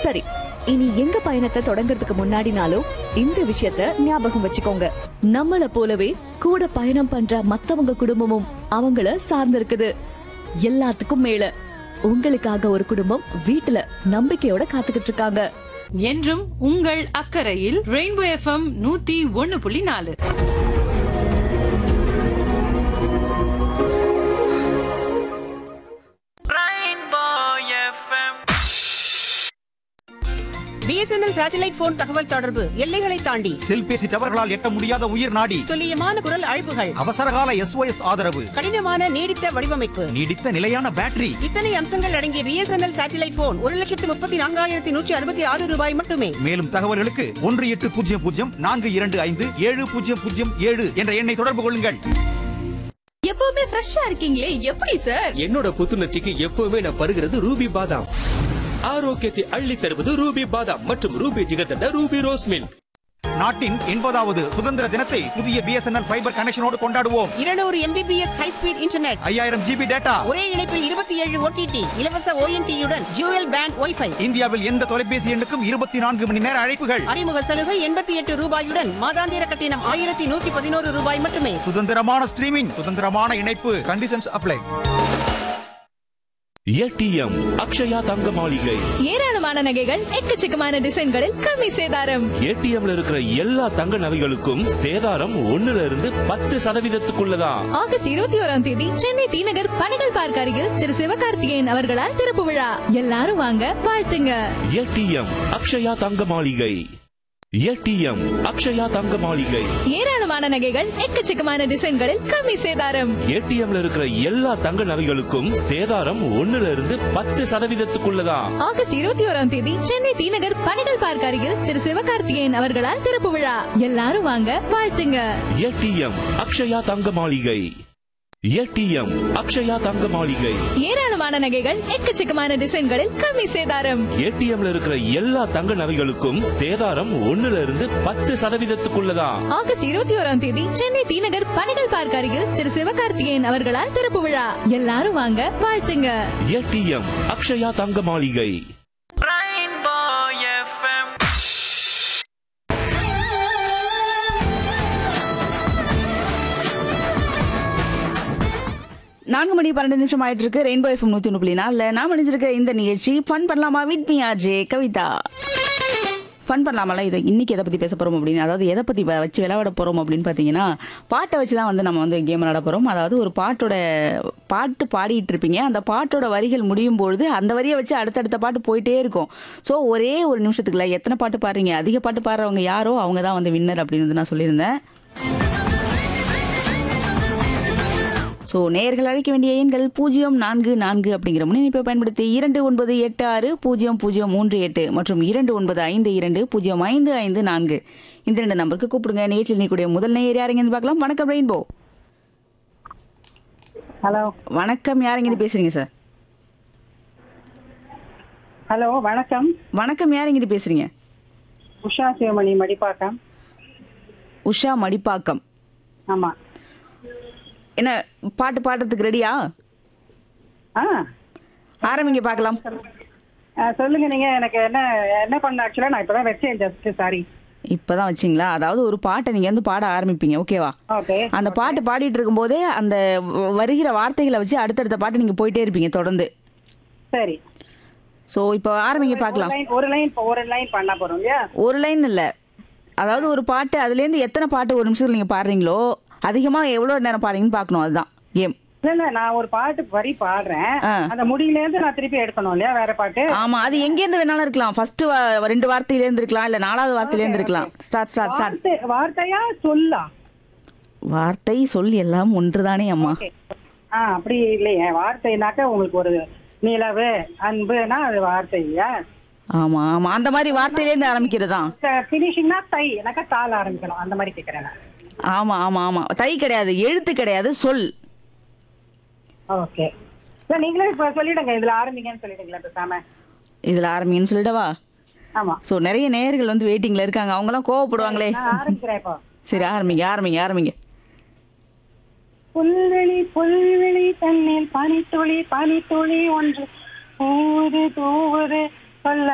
சரி இனி எங்க பயணத்தை தொடங்குறதுக்கு முன்னாடினாலும் இந்த விஷயத்த ஞாபகம் வச்சுக்கோங்க நம்மள போலவே கூட பயணம் பண்ற மத்தவங்க குடும்பமும் அவங்கள சார்ந்திருக்குது எல்லாத்துக்கும் மேல உங்களுக்காக ஒரு குடும்பம் வீட்டுல நம்பிக்கையோட காத்துக்கிட்டு இருக்காங்க என்றும் உங்கள் அக்கறையில் ரெயின்போ எஃப்எம் நூத்தி ஒன்னு புள்ளி நாலு பிஎஸ்என்எல் சேட்டலைட் போன் தகவல் தொடர்பு எல்லைகளை தாண்டி செல்பேசி டவர்களால் எட்ட முடியாத உயிர் நாடி துல்லியமான குரல் அழைப்புகள் அவசரகால எஸ்ஓஎஸ் ஆதரவு கடினமான நீடித்த வடிவமைப்பு நீடித்த நிலையான பேட்டரி இத்தனை அம்சங்கள் அடங்கிய பிஎஸ்என்எல் சேட்டலைட் போன் ஒரு லட்சத்து முப்பத்தி நான்காயிரத்தி நூற்றி அறுபத்தி ஆறு ரூபாய் மட்டுமே மேலும் தகவல்களுக்கு ஒன்று எட்டு பூஜ்ஜியம் பூஜ்ஜியம் நான்கு இரண்டு ஐந்து ஏழு பூஜ்ஜியம் பூஜ்ஜியம் ஏழு என்ற எண்ணை தொடர்பு கொள்ளுங்கள் எப்பவுமே ஃப்ரெஷ்ஷா இருக்கீங்களே எப்படி சார் என்னோட புத்துணர்ச்சிக்கு எப்பவுமே நான் பருகிறது ரூபி பாதாம் ஆரோக்கியத்தை அள்ளி தருவது ரூபி பாதாம் மற்றும் Ruby jigarthanda Ruby rose milk நாட்டின் எண்பதாவது சுதந்திர தினத்தை புதிய பிஎஸ்என்எல் ஃபைபர் கனெக்ஷனோடு கொண்டாடுவோம் இருநூறு எம்பிபிஎஸ் ஹை ஸ்பீட் இன்டர்நெட் ஐயாயிரம் ஜிபி டேட்டா ஒரே இணைப்பில் இருபத்தி ஏழு ஓடிடி இலவச ஓஎன்டியுடன் ஜூயல் பேண்ட் ஒய்ஃபை இந்தியாவில் எந்த தொலைபேசி எண்ணுக்கும் இருபத்தி நான்கு மணி நேர அழைப்புகள் அறிமுக சலுகை எண்பத்தி எட்டு ரூபாயுடன் மாதாந்திர கட்டணம் ஆயிரத்தி நூற்றி பதினோரு ரூபாய் மட்டுமே சுதந்திரமான ஸ்ட்ரீமிங் சுதந்திரமான இணைப்பு கண்டிஷன்ஸ் அப்ளை ஏடிஎம் அக்ஷயா தங்க மாளிகை ஏராளமான நகைகள் எக்கச்சக்கமான டிசைன்களில் கம்மி சேதாரம் ஏடிஎம்ல இருக்கிற எல்லா தங்க நகைகளுக்கும் சேதாரம் ஒண்ணுல இருந்து பத்து சதவீதத்துக்குள்ளதான் ஆகஸ்ட் இருபத்தி ஓராம் தேதி சென்னை டி நகர் பனகல் பார்க் அருகில் திரு சிவகார்த்திகேயன் அவர்களால் திறப்பு விழா எல்லாரும் வாங்க வாழ்த்துங்க ஏடிஎம் அக்ஷயா தங்க மாளிகை ஏடிஎம் அக்ஷயா தங்க மாளிகை ஏராளமான நகைகள் எக்கச்சக்கமான டிசைன்களில் கம்மி சேதாரம் ஏடிஎம்ல இருக்கிற எல்லா தங்க நகைகளுக்கும் சேதாரம் ஒண்ணுல இருந்து பத்து சதவீதத்துக்குள்ளதான் ஆகஸ்ட் இருபத்தி ஓராம் தேதி சென்னை டி நகர் பனகல் பார்க் அருகில் திரு சிவகார்த்திகேயன் அவர்களால் திறப்பு விழா எல்லாரும் வாங்க வாழ்த்துங்க ஏடிஎம் அக்ஷயா தங்க மாளிகை ஏடிஎம் அக்ஷயா தங்க மாளிகை ஏராளமான நகைகள் எக்கச்சக்கமான டிசைன்களில் கம்மி சேதாரம் ஏடிஎம்ல இருக்கிற எல்லா தங்க நகைகளுக்கும் சேதாரம் ஒண்ணுல இருந்து பத்து சதவீதத்துக்குள்ளதான் ஆகஸ்ட் இருபத்தி ஓராம் தேதி சென்னை டி நகர் பனகல் பார்க் அருகில் திரு சிவகார்த்திகேயன் அவர்களால் திறப்பு விழா எல்லாரும் வாங்க வாழ்த்துங்க ஏடிஎம் அக்ஷயா தங்க மாளிகை நான்கு மணி பன்னெண்டு நிமிஷம் ஆயிட்டு இருக்கு ரெயின்போ எஃப்எம் நூத்தி ஒன்று புள்ளி நாலுல நான் நினைச்சிருக்க இந்த நிகழ்ச்சி ஃபன் பண்ணலாமா with me RJ Kavitha fun பண்ணலாமல இதை இன்னைக்கு எதை பத்தி பேச போறோம் அப்படின்னு அதாவது எதை பத்தி வ- வச்சு விளையாட போறோம் அப்படின்னு பாத்தீங்கன்னா பாட்டை வச்சு தான் வந்து நம்ம வந்து கேம் விளையாட போறோம் அதாவது ஒரு பாட்டோட பாட்டு பாடிட்டு இருப்பீங்க அந்த பாட்டோட வரிகள் முடியும் பொழுது அந்த வரியை வச்சு அடுத்தடுத்த பாட்டு போயிட்டே இருக்கும் ஸோ ஒரே ஒரு நிமிஷத்துக்குள்ள எத்தனை பாட்டு பாடுறீங்க அதிக பாட்டு பாடுறவங்க யாரோ அவங்க தான் வந்து வின்னர் அப்படின்னு வந்து நான் சொல்லியிருந்தேன் ஸோ நேயர்கள் அழைக்க வேண்டிய எண்கள் பூஜ்ஜியம் நான்கு நான்கு அப்படிங்கிற முன்னிணைப்பை பயன்படுத்தி இரண்டு ஒன்பது எட்டு ஆறு பூஜ்ஜியம் பூஜ்ஜியம் மூன்று எட்டு மற்றும் இரண்டு ஒன்பது ஐந்து இரண்டு பூஜ்ஜியம் ஐந்து ஐந்து நான்கு இந்த ரெண்டு நம்பருக்கு கூப்பிடுங்க நிகழ்ச்சியில் நீக்கூடிய முதல் நேயர் யாருங்கன்னு பார்க்கலாம் வணக்கம் ரெயின்போ ஹலோ வணக்கம் யாருங்கன்னு பேசுறீங்க சார் ஹலோ வணக்கம் வணக்கம் யாருங்கன்னு பேசுறீங்க உஷா சிவமணி மடிப்பாக்கம் உஷா மடிப்பாக்கம் ஆமா என்ன பாட்டு பாடுறதுக்கு ரெடியா ஆ ஆரம்பிங்க பார்க்கலாம் ஆ, சொல்லுங்க நீங்க எனக்கு என்ன என்ன பண்ண ஆக்சுவலா நான் இப்பதான் வச்சேன் ஜஸ்ட் சாரி இப்பதான் வச்சிங்களா அதாவது ஒரு பாட்டை நீங்க வந்து பாட ஆரம்பிப்பீங்க ஓகேவா ஓகே அந்த பாட்டு பாடிட்டு இருக்கும்போதே அந்த வ- வருகிற வார்த்தைகளை வச்சு அடுத்தடுத்த பாட்டு நீங்க போயிட்டே இருப்பீங்க தொடர்ந்து சரி ஸோ இப்போ ஆரம்பிங்க ஒரு பார்க்கலாம் லைன் ஒரு லைன் ஒரு லைன் பண்ண போறோம் இல்லையா ஒரு லைன் இல்லை அதாவது ஒரு பாட்டு அதுலேருந்து எத்தனை பாட்டு ஒரு நிமிஷத்துல நீங்கள் பாடுறீங்களோ அதிகமாக எவ்வளோ நேரம் பாடுறீங்கன்னு பார்க்கணும் அதுதான் கேம் இல்ல இல்ல நான் ஒரு பாட்டு வரி பாடுறேன் ஆ. அந்த முடியில இருந்து நான் திருப்பி எடுக்கணும் இல்லையா வேற பாட்டு ஆமாம் அது எங்கேருந்து வேணாலும் இருக்கலாம் ஃபர்ஸ்ட் ரெண்டு வார்த்தையிலேருந்து இருக்கலாம் இல்லை நாலாவது வார்த்தையிலேருந்து இருக்கலாம் ஸ்டார்ட் ஸ்டார்ட் ஸ்டார்ட் வார்த்தை வார்த்தையா சொல்லா வார்த்தை சொல் எல்லாம் ஒன்றுதானே அம்மா ஓகே ஆ அப்படி இல்லையே வார்த்தைனாக்க உங்களுக்கு ஒரு நிலவு அன்புனா அது வார்த்தை இல்லையா ஆமாம் ஆமாம் அந்த மாதிரி வார்த்தையிலேருந்து ஆரம்பிக்கிறது தான் பினிஷிங்னா தை எனக்கு தாள் ஆரம்பிக்கணும் அந்த மாதிரி கேக்குறேன் நான் ஆமாம் ஆமாம் ஆமாம் தை கிடையாது எழுத்து கிடையாது சொல் ஓகே சார் நீங்களே இப்ப சொல்லிடுங்க இதுல ஆரம்பிங்கன்னு சொல்லிடுங்களேன் பேசாம இதில் ஆரம்பிங்கன்னு சொல்லிடவா ஆமா ஸோ நிறைய நேயர்கள் வந்து வெயிட்டிங்கில் இருக்காங்க அவங்களாம் கோவப்படுவாங்களே நான் ஆரம்பிக்கிறேன் இப்போ சரி ஆரம்பிங்க ஆரம்பிங்க ஆரம்பிங்க புல்வெளி புல்வெளி தன்னில் பனித்துளி பனித்துளி ஒன்று ஊது தூவுது சொல்ல